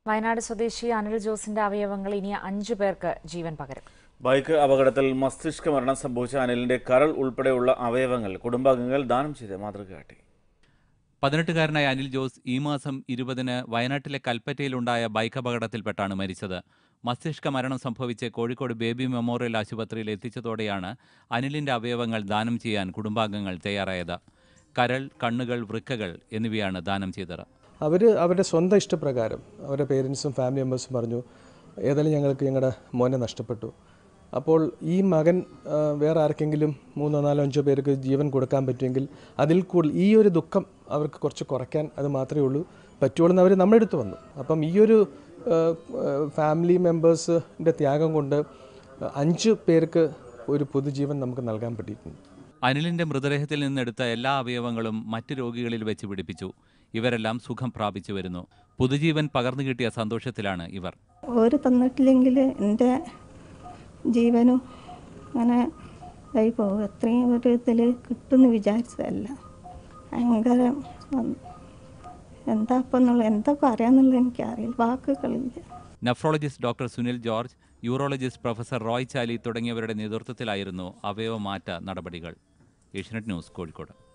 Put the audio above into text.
വയനാട് സ്വദേശി അനിൽ ജോസിന്റെ അവയവങ്ങൾ ഇനി അഞ്ചു പേർക്ക് ജീവൻ പകരും ബൈക്ക് അപകടത്തിൽ മസ്തിഷ്ക മരണം സംഭവിച്ച അനിലിന്റെ കരൾ ഉൾപ്പെടെയുള്ള അവയവങ്ങൾ കുടുംബാംഗങ്ങൾ ദാനം ചെയ്ത് മാതൃക കാട്ടി പതിനെട്ടുകാരനായ അനിൽ ജോസ് ഈ മാസം ഇരുപതിന് വയനാട്ടിലെ കൽപ്പറ്റയിലുണ്ടായ ബൈക്ക് അപകടത്തിൽപ്പെട്ടാണ് മരിച്ചത് മസ്തിഷ്ക മരണം സംഭവിച്ച് കോഴിക്കോട് ബേബി മെമ്മോറിയൽ ആശുപത്രിയിൽ എത്തിച്ചതോടെയാണ് അനിലിന്റെ അവയവങ്ങൾ ദാനം ചെയ്യാൻ കുടുംബാംഗങ്ങൾ തയ്യാറായത് കരൾ കണ്ണുകൾ വൃക്കകൾ എന്നിവയാണ് ദാനം ചെയ്തത് അവർ അവരുടെ സ്വന്തം ഇഷ്ടപ്രകാരം അവരുടെ പേരൻസും ഫാമിലി മെമ്പേഴ്സും പറഞ്ഞു ഏതായാലും ഞങ്ങൾക്ക് ഞങ്ങളുടെ മോനെ നഷ്ടപ്പെട്ടു അപ്പോൾ ഈ മകൻ ആ, വേറെ ആർക്കെങ്കിലും മൂന്നോ നാലോ അഞ്ചോ പേർക്ക് ജീവൻ കൊടുക്കാൻ പറ്റുമെങ്കിൽ അതിൽ കൂടുതൽ ഈ ഒരു ദുഃഖം അവർക്ക് കുറച്ച് കുറയ്ക്കാൻ അത് മാത്രമേ ഉള്ളൂ പറ്റുള്ളൂ എന്ന് അവർ നമ്മുടെ അടുത്ത് വന്നു അപ്പം ഈ ഒരു ഫാമിലി മെമ്പേഴ്സിൻ്റെ ത്യാഗം കൊണ്ട് അഞ്ച് പേർക്ക് ഒരു പുതുജീവൻ നമുക്ക് നൽകാൻ പറ്റിയിട്ടുണ്ട് അനിലിന്റെ മൃതദേഹത്തിൽ നിന്നെടുത്ത എല്ലാ അവയവങ്ങളും മറ്റ് രോഗികളിൽ വെച്ച് പിടിപ്പിച്ചു ഇവരെല്ലാം സുഖം പ്രാപിച്ചു വരുന്നു പുതുജീവൻ പകർന്നു കിട്ടിയ സന്തോഷത്തിലാണ് ഇവർ ഓര് തന്നിട്ടില്ലെങ്കിൽ എൻ്റെ ജീവനും അങ്ങനെ ഇതായി പോകും എത്രയും ഒരു ഇതിൽ കിട്ടുമെന്ന് വിചാരിച്ചതല്ല ഭയങ്കര സന്തോഷം. എന്താ അപ്പം എന്നുള്ള എന്താ പറയാന്നുള്ളത് എനിക്കറിയില്ല വാക്കുകളില്ല nephrologist doctor Sunil George urologist professor Roy Chaly തുടങ്ങിയവരുടെ നേതൃത്വത്തിലായിരുന്നു അവയവമാറ്റ നടപടികൾ ഏഷ്യനെറ്റ് ന്യൂസ് കോഴിക്കോട്